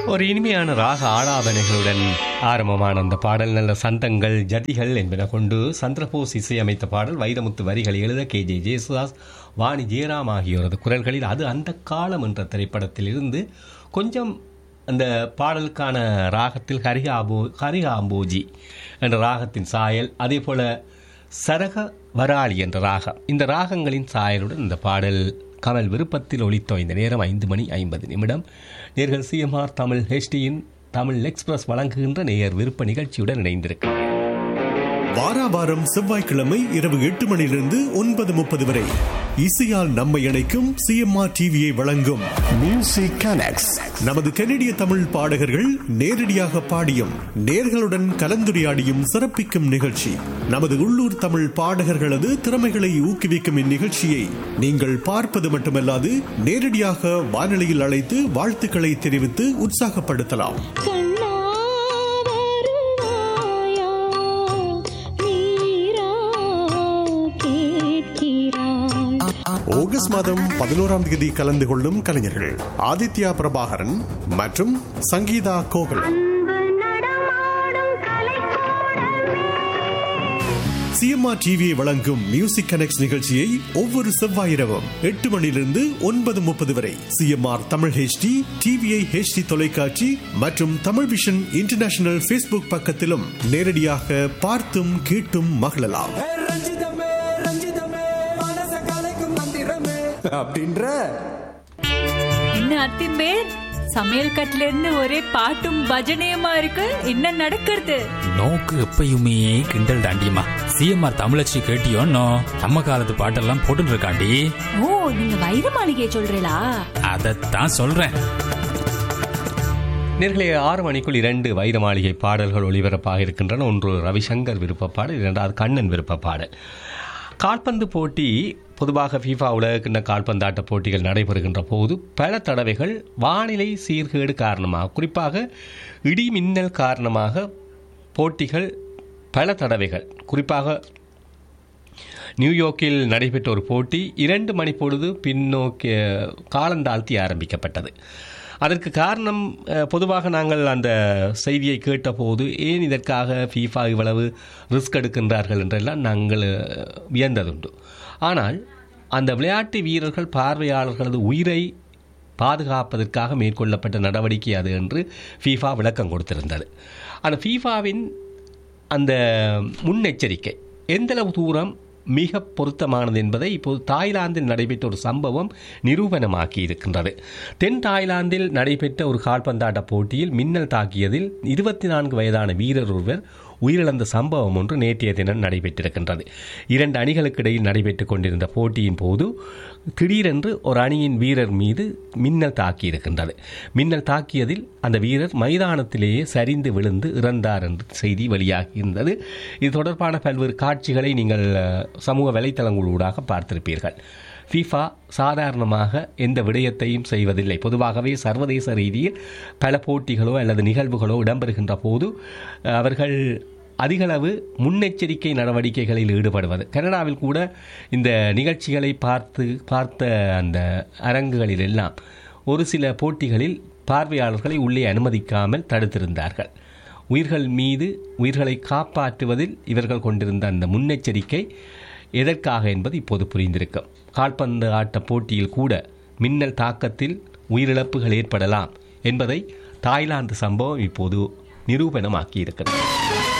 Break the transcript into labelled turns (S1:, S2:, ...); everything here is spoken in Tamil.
S1: ஒரு இனிமையான ராக ஆலாபனைகளுடன் ஆரம்பமான அந்த பாடல் நல்ல சந்தங்கள் ஜதிகள் என்பன கொண்டு சந்திரபோஸ் இசையமைத்த பாடல் வைரமுத்து வரிகள் எழுத கே ஜே ஜேசுதாஸ் வாணி ஜெயராம் ஆகியோரது குரல்களில் அது அந்த காலம் என்ற திரைப்படத்திலிருந்து கொஞ்சம் அந்த பாடலுக்கான ராகத்தில் ஹரிகாபோ ஹரிகாம்போஜி என்ற ராகத்தின் சாயல் அதே போல சரக வராளி என்ற ராகம் இந்த ராகங்களின் சாயலுடன் இந்த பாடல் கமல் விருப்பத்தில் ஒலித்தோ இந்த நேரம் ஐந்து மணி ஐம்பது நிமிடம் நேர்கள் சிஎம்ஆர் தமிழ் ஹெச்டியின் தமிழ் எக்ஸ்பிரஸ் வழங்குகின்ற நேயர் விருப்ப நிகழ்ச்சியுடன் இணைந்திருக்கு
S2: வாரா வாரம் செவ்வாய்க்கிழமை இரவு எட்டு மணியிலிருந்து ஒன்பது முப்பது வரை இசையால் நம்மை இணைக்கும் சிஎம்ஆர் டிவியை வழங்கும் மியூசிக் கனெக்ட்ஸ் நமது கனடிய தமிழ் பாடகர்கள் நேரடியாக பாடியும் நேர்களுடன் கலந்துரையாடியும் சிறப்பிக்கும் நிகழ்ச்சி நமது உள்ளூர் தமிழ் பாடகர்களது திறமைகளை ஊக்குவிக்கும் இந்நிகழ்ச்சியை நீங்கள் பார்ப்பது மட்டுமல்லாது நேரடியாக வானொலியில் அழைத்து வாழ்த்துக்களை தெரிவித்து உற்சாகப்படுத்தலாம்
S3: கண்ணா வருவாயா நீரா கேட்கிறாய்
S2: ஆகஸ்ட் மாதம் பதினோராம் தேதி கலந்து கொள்ளும் கலைஞர்கள் ஆதித்யா பிரபாகரன் மற்றும் சங்கீதா கோகுல்
S3: அன்பு நடமாடும் கலைக்கூடமே
S2: சிஎம்ஆர் டிவியை வழங்கும் மியூசிக் கனெக்ட் நிகழ்ச்சியை ஒவ்வொரு செவ்வாய் இரவும் எட்டு மணியிலிருந்து ஒன்பது முப்பது வரை CMR Tamil HD TVI HD தொலைக்காட்சி மற்றும் தமிழ் விஷன் இன்டர்நேஷனல் ஃபேஸ்புக் பக்கத்திலும் நேரடியாக பார்த்தும் கேட்டும் மகிழலாம்
S4: ஏ ரஞ்சிதமே ரஞ்சிதமே மனச கலைக்கும் மந்திரமே அப்படின்ற
S5: என்ன அத்திம்பேர் சமையல் கட்டுல இருந்து ஒரே பாட்டும் பஜனையுமா இருக்கு என்ன நடக்கிறது
S6: நோக்கு எப்பயுமே கிண்டல் தாண்டியம்மா சிஎம்ஆர் தமிழச்சி கேட்டியோன்னோ நம்ம காலத்து பாட்டெல்லாம் போட்டுட்டு இருக்காண்டி
S5: ஓ நீங்க வைர மாளிகையை சொல்றீங்களா
S6: அதைத்தான் சொல்றேன்
S1: நேர்களே ஆறு மணிக்குள் இரண்டு வைர மாளிகை பாடல்கள் ஒளிபரப்பாக இருக்கின்றன ஒன்று ரவிசங்கர் விருப்ப பாடல் இரண்டாவது கண்ணன் விருப்ப பாடல் கால்பந்து போட்டி பொதுவாக ஃபீஃபா உலகக்கிண்ண கால்பந்தாட்ட போட்டிகள் நடைபெறுகின்ற போது பல தடவைகள் வானிலை சீர்கேடு காரணமாக குறிப்பாக இடி மின்னல் காரணமாக போட்டிகள் பல தடவைகள் குறிப்பாக நியூயார்க்கில் நடைபெற்ற ஒரு போட்டி இரண்டு மணி பொழுது பின்னோக்கி காலந்தாழ்த்தி ஆரம்பிக்கப்பட்டது அதற்கு காரணம் அஹ், பொதுவாக நாங்கள் அந்த செய்தியை கேட்டபோது ஏன் இதற்காக ஃபீஃபா இவ்வளவு ரிஸ்க் எடுக்கின்றார்கள் என்றெல்லாம் நாங்கள் அஹ், வியந்ததுண்டு ஆனால் அந்த விளையாட்டு வீரர்கள் பார்வையாளர்களது உயிரை பாதுகாப்பதற்காக மேற்கொள்ளப்பட்ட நடவடிக்கை அது என்று ஃபீஃபா விளக்கம் கொடுத்திருந்தது அந்த ஃபீஃபாவின் அந்த முன்னெச்சரிக்கை எந்தளவு தூரம் மிக பொருத்தமானது என்பதை இப்போது தாய்லாந்தில் நடைபெற்ற ஒரு சம்பவம் நிரூபணமாக்கி இருக்கின்றது தென் தாய்லாந்தில் நடைபெற்ற ஒரு கால்பந்தாட்ட போட்டியில் மின்னல் தாக்கியதில் இருபத்தி நான்கு வயதான வீரர் ஒருவர் உயிரிழந்த சம்பவம் ஒன்று நேற்றைய தினம் நடைபெற்றிருக்கின்றது இரண்டு அணிகளுக்கு இடையில் நடைபெற்றுக் கொண்டிருந்த போட்டியின் போது திடீரென்று ஒரு அணியின் வீரர் மீது மின்னல் தாக்கியிருக்கின்றது மின்னல் தாக்கியதில் அந்த வீரர் மைதானத்திலேயே சரிந்து விழுந்து இறந்தார் என்று செய்தி வெளியாகியிருந்தது இது தொடர்பான பல்வேறு காட்சிகளை நீங்கள் அஹ், சமூக வலைத்தளங்களூடாக பார்த்திருப்பீர்கள் ஃபீஃபா சாதாரணமாக எந்த விடயத்தையும் செய்வதில்லை பொதுவாகவே சர்வதேச ரீதியில் பல போட்டிகளோ அல்லது நிகழ்வுகளோ இடம்பெறுகின்ற போது அஹ், அவர்கள் அதிகளவு முன்னெச்சரிக்கை நடவடிக்கைகளில் ஈடுபடுவது கனடாவில் கூட இந்த நிகழ்ச்சிகளை பார்த்து பார்த்த அந்த அரங்குகளில் எல்லாம் ஒரு சில போட்டிகளில் பார்வையாளர்களை உள்ளே அனுமதிக்காமல் தடுத்திருந்தார்கள் உயிர்கள் மீது உயிர்களை காப்பாற்றுவதில் இவர்கள் கொண்டிருந்த அந்த முன்னெச்சரிக்கை எதற்காக என்பது இப்போது புரிந்திருக்கும் கால்பந்து ஆட்ட போட்டியில் கூட மின்னல் தாக்கத்தில் உயிரிழப்புகள் ஏற்படலாம் என்பதை தாய்லாந்து சம்பவம் இப்போது நிரூபணமாக்கி இருக்கிறது